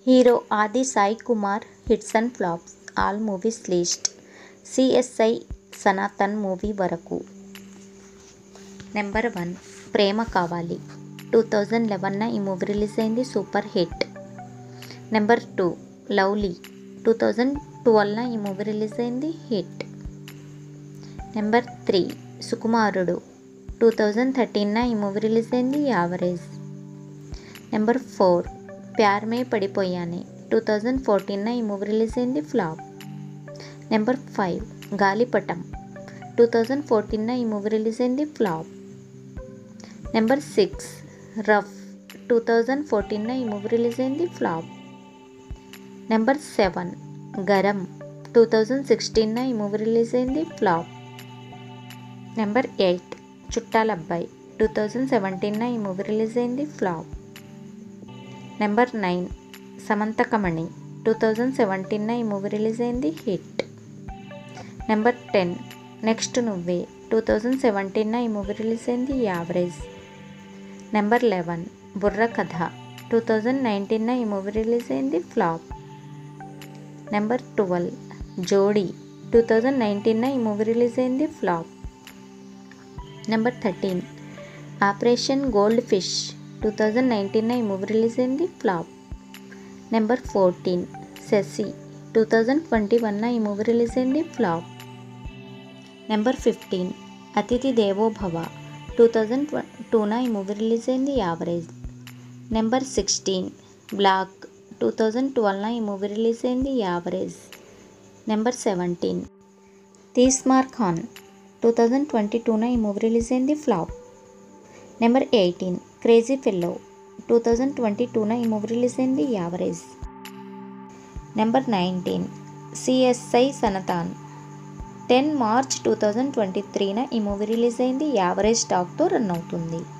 hero Aadi Sai Kumar hits and flops all movies list CSI Sanatan movie వరకు number one Prema Kaavali two thousand లెవెన్న ఈ movie release అయింది super hit number two lovely two thousand ట్వెల్వ్న ఈ movie release అయింది hit number three Sukumarudu two thousand థర్టీన్న ఈ movie release అయింది average number four Pyar Mein Padipoyane two thousand ఫోర్టీన్న ఈ మూవీ రిలీజ్ అయింది flop number five Galipatam two thousand ఫోర్టీన్న ఈ మూవీ రిలీజ్ అయింది flop number six rough two thousand ఫోర్టీన్న ఈ మూవీ రిలీజ్ అయింది flop number seven Garam two thousand సిక్స్టీన్న ఈ మూవీ రిలీజ్ అయింది flop number eight Chuttala Abbayi two thousand సెవెంటీన్న ఈ మూవీ రిలీజ్ అయింది flop number nine Shamantakamani two thousand సెవెంటీన్న ఈ మూవీ రిలీజ్ అయింది hit number ten next Nuvve two thousand సెవెంటీన్న ఈ మూవీ రిలీజ్ అయింది average number eleven Burra Katha two thousand నైన్టీన్న ఈ మూవీ రిలీజ్ అయింది flop number twelve Jodi two thousand నైన్టీన్న ఈ మూవీ రిలీజ్ అయింది flop number thirteen operation gold fish two thousand నైన్టీన్న ఈ మూవీ రిలీజ్ అయింది flop number fourteen Sashi two thousand twenty వన్న ఈ మూవీ రిలీజ్ అయింది flop number fifteen Atithi Devo Bhava two thousand టూన ఈ మూవీ రిలీజ్ అయింది average number sixteen black two thousand ట్వెల్వ్న ఈ మూవీ రిలీజ్ అయింది average number seventeen Teesmaar Khan two thousand twenty టూన ఈ మూవీ రిలీజ్ అయింది flop number eighteen crazy fellow two thousand twenty టూన ఈ మూవీ రిలీజ్ అయింది average number nineteen CSI Sanatan ten March two thousand twenty త్రీన ఈ మూవీ రిలీజ్ అయింది యావరేజ్ టాక్తో రన్ అవుతుంది